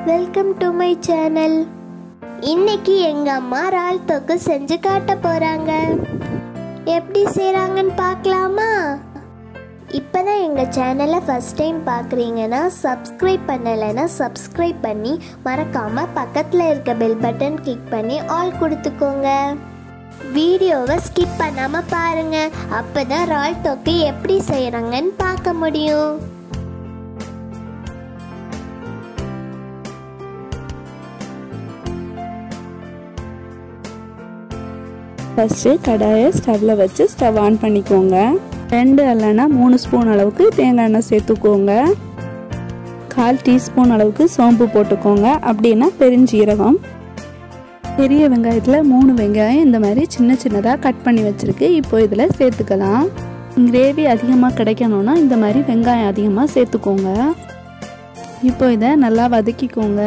welcome to my channel இன்னைக்கு எங்க அம்மா இறால் தொக்கு செஞ்சு காட்ட போறாங்க எப்படி செய்றாங்கன்னு பார்க்கலாமா இப்போதான் எங்கள் சேனலை ஃபஸ்ட் டைம் பார்க்குறீங்கன்னா சப்ஸ்கிரைப் பண்ணலைன்னா சப்ஸ்கிரைப் பண்ணி மறக்காமல் பக்கத்தில் இருக்க பெல் பட்டன் கிளிக் பண்ணி ஆல் கொடுத்துக்கோங்க வீடியோவை ஸ்கிப் பண்ணாமல் பாருங்க அப்போ தான் இறால் தொக்கு எப்படி செய்கிறாங்கன்னு பார்க்க முடியும் ஃபஸ்ட்டு கடாயை ஸ்டவ்வில் வச்சு ஸ்டவ் ஆன் பண்ணிக்கோங்க ரெண்டு இல்லைன்னா மூணு ஸ்பூன் அளவுக்கு தேங்காய் எண்ணெய் சேர்த்துக்கோங்க கால் டீஸ்பூன் அளவுக்கு சோம்பு போட்டுக்கோங்க அப்படின்னா பெருஞ்சீரகம் பெரிய வெங்காயத்தில் மூணு வெங்காயம் இந்த மாதிரி சின்ன சின்னதாக கட் பண்ணி வச்சுருக்கு இப்போ இதில் சேர்த்துக்கலாம் கிரேவி அதிகமாக கிடைக்கணும்னா இந்த மாதிரி வெங்காயம் அதிகமாக சேர்த்துக்கோங்க இப்போ இதை நல்லா வதக்கிக்கோங்க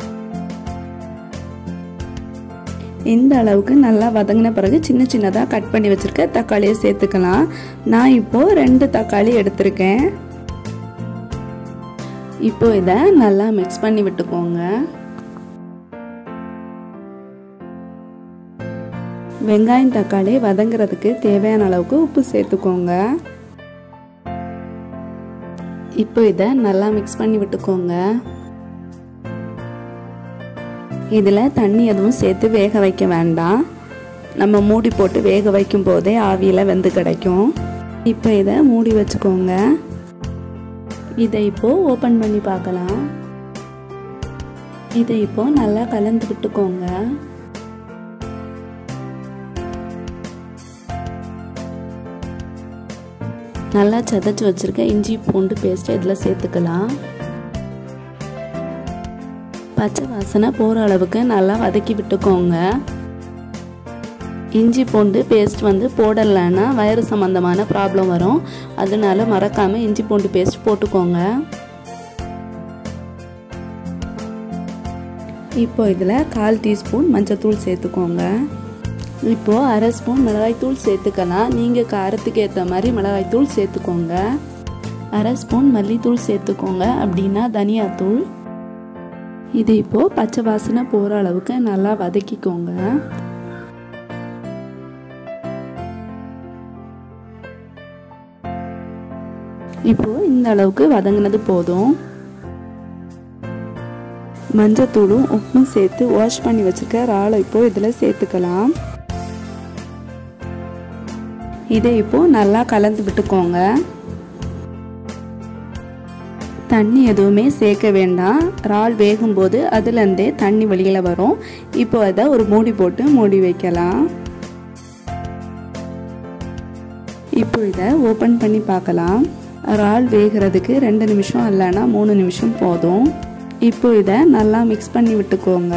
இந்த அளவுக்கு நல்லா வதங்கின பிறகு சின்ன சின்னதாக கட் பண்ணி வச்சுருக்க தக்காளியை சேர்த்துக்கலாம் நான் இப்போது ரெண்டு தக்காளி எடுத்திருக்கேன் இப்போ இதை நல்லா மிக்ஸ் பண்ணி விட்டுக்கோங்க வெங்காயம் தக்காளி வதங்குறதுக்கு தேவையான அளவுக்கு உப்பு சேர்த்துக்கோங்க இப்போ இதை நல்லா மிக்ஸ் பண்ணி விட்டுக்கோங்க இதில் தண்ணி எதுவும் சேர்த்து வேக வைக்க வேண்டாம் நம்ம மூடி போட்டு வேக வைக்கும் போதே ஆவியில் வெந்து கிடைக்கும் இப்போ இதை மூடி வச்சுக்கோங்க இதை இப்போது ஓப்பன் பண்ணி பார்க்கலாம் இதை இப்போ நல்லா கலந்து விட்டுக்கோங்க நல்லா சதைச்சி வச்சுருக்க இஞ்சி பூண்டு பேஸ்ட்டு இதில் சேர்த்துக்கலாம் பச்சை வாசனை போகிற அளவுக்கு நல்லா வதக்கி விட்டுக்கோங்க இஞ்சி பூண்டு பேஸ்ட் வந்து போடலைன்னா வயிறு சம்மந்தமான ப்ராப்ளம் வரும் அதனால மறக்காமல் இஞ்சி பூண்டு பேஸ்ட் போட்டுக்கோங்க இப்போ இதில் கால் டீஸ்பூன் மஞ்சத்தூள் சேர்த்துக்கோங்க இப்போது அரை ஸ்பூன் மிளகாய்த்தூள் சேர்த்துக்கலாம் நீங்கள் காரத்துக்கு ஏற்ற மாதிரி மிளகாய்த்தூள் சேர்த்துக்கோங்க அரை ஸ்பூன் மல்லித்தூள் சேர்த்துக்கோங்க அப்படின்னா தனியாத்தூள் இது இப்போது பச்சை வாசனை போகிற அளவுக்கு நல்லா வதக்கிக்கோங்க இப்போது இந்த அளவுக்கு வதங்கினது போதும் மஞ்சத்தூளும் உப்பும் சேர்த்து வாஷ் பண்ணி வச்சுருக்க இறாலை இப்போது இதில் சேர்த்துக்கலாம் இதை இப்போது நல்லா கலந்து விட்டுக்கோங்க தண்ணி எதுவுமே சேர்க்க வேண்டாம் இறால் வேகும்போது அதுலேருந்தே தண்ணி வெளியில் வரும் இப்போ அதை ஒரு மூடி போட்டு மூடி வைக்கலாம் இப்போ இதை ஓப்பன் பண்ணி பார்க்கலாம் இறால் வேகிறதுக்கு ரெண்டு நிமிஷம் இல்லைன்னா மூணு நிமிஷம் போதும் இப்போ இதை நல்லா மிக்ஸ் பண்ணி விட்டுக்கோங்க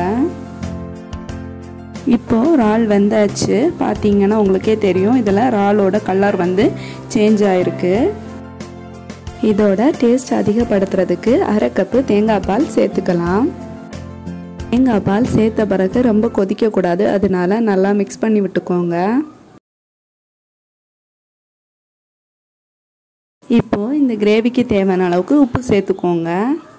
இப்போது இறால் வெந்தாச்சு பார்த்தீங்கன்னா உங்களுக்கே தெரியும் இதில் இறாலோட கலர் வந்து சேஞ்ச் ஆகிருக்கு இதோட டேஸ்ட் அதிகப்படுத்துறதுக்கு அரை கப்பு தேங்காய் பால் சேர்த்துக்கலாம் தேங்காய் பால் சேர்த்த பிறகு ரொம்ப கொதிக்கக்கூடாது அதனால நல்லா மிக்ஸ் பண்ணி விட்டுக்கோங்க இப்போது இந்த கிரேவிக்கு தேவையான அளவுக்கு உப்பு சேர்த்துக்கோங்க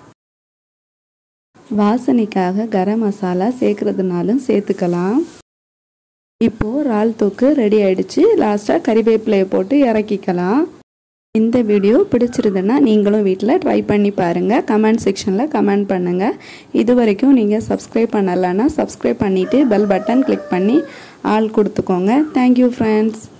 வாசனைக்காக கரம் மசாலா சேர்க்கறதுனாலும் சேர்த்துக்கலாம் இப்போது இறால் தொக்கு ரெடி ஆயிடுச்சு லாஸ்ட்டாக கறிவேப்பிலையை போட்டு இறக்கிக்கலாம் இந்த வீடியோ பிடிச்சிருந்துன்னா நீங்களும் வீட்டில் ட்ரை பண்ணி பாருங்கள் கமெண்ட் செக்ஷனில் கமெண்ட் பண்ணுங்கள் இது வரைக்கும் நீங்கள் சப்ஸ்கிரைப் பண்ணலைன்னா சப்ஸ்கிரைப் பண்ணிவிட்டு பெல் பட்டன் கிளிக் பண்ணி ஆள் கொடுத்துக்கோங்க தேங்க்யூ ஃப்ரெண்ட்ஸ்